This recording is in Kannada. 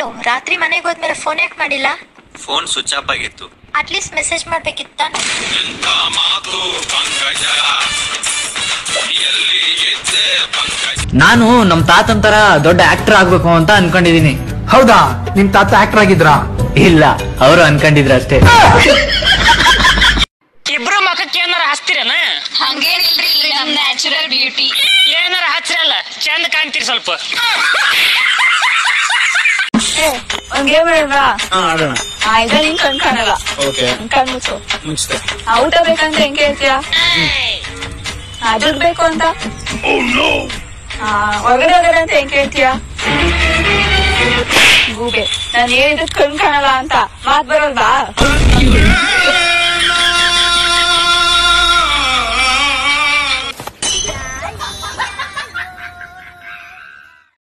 ಏನು ರಾತ್ರಿ ಮನೆಗೆ ಹೋದ್ಮೇಲೆ ಫೋನ್ ಯಾಕೆ ಮಾಡಿಲ್ಲ ಫೋನ್ ಸ್ವಿಚ್ ಆಫ್ ಆಗಿತ್ತು ಅಟ್ಲೀಸ್ಟ್ ಮೆಸೇಜ್ ಮಾಡ್ಬೇಕಿತ್ತ ನಾನು ನಮ್ ತಾತನ್ ತರ ದೊಡ್ಡ ಆಕ್ಟರ್ ಆಗ್ಬೇಕು ಅಂತ ಅನ್ಕೊಂಡಿದೀನಿ ಹೌದಾ ನಿಮ್ ತಾತ ಆಕ್ಟರ್ ಆಗಿದ್ರಾ ಇಲ್ಲ ಅವರು ಅನ್ಕೊಂಡಿದ್ರ ಅಷ್ಟೇ ಇಬ್ರು ಮಖಕ್ಕೆ ಏನಾರ ಹಚ್ತಿರೇನ ಹಂಗೇನಿಲ್ರಿ ನಮ್ ನ್ಯಾಚುರಲ್ ಬ್ಯೂಟಿ ಏನಾರ ಹಚ್ರಲ್ಲ ಚಂದ ಕಾಣ್ತೀರಿ ಸ್ವಲ್ಪ ಒಂದ್ ಗೇಮ್ ಹೇಳಿದ್ರಾ ಆ ಇದ್ರಲ್ಲಿ ನಿಂಗ್ ಕಣ್ ಕಾಣಲ್ಲ ಕಣ್ ಮುಚ್ಚು ಆ, ಊಟ ಬೇಕಂತ ಹೆಂಗ್ ಕೇಳ್ತೀಯಾ ಆ, ದುಡ್ಡು ಬೇಕು ಅಂತ ಆ, ಹೊರಗಡೆ ಹೋಗೋಣ ಅಂತ ಹೆಂಗ್ ಕೇಳ್ತೀಯಾ ಗೂಬೆ ನಾನು ಹೇಳಿದ್ ಕಣ್ ಕಾಣಲ್ಲ ಅಂತ ಮಾತ್ ಬರಲ್ವಾ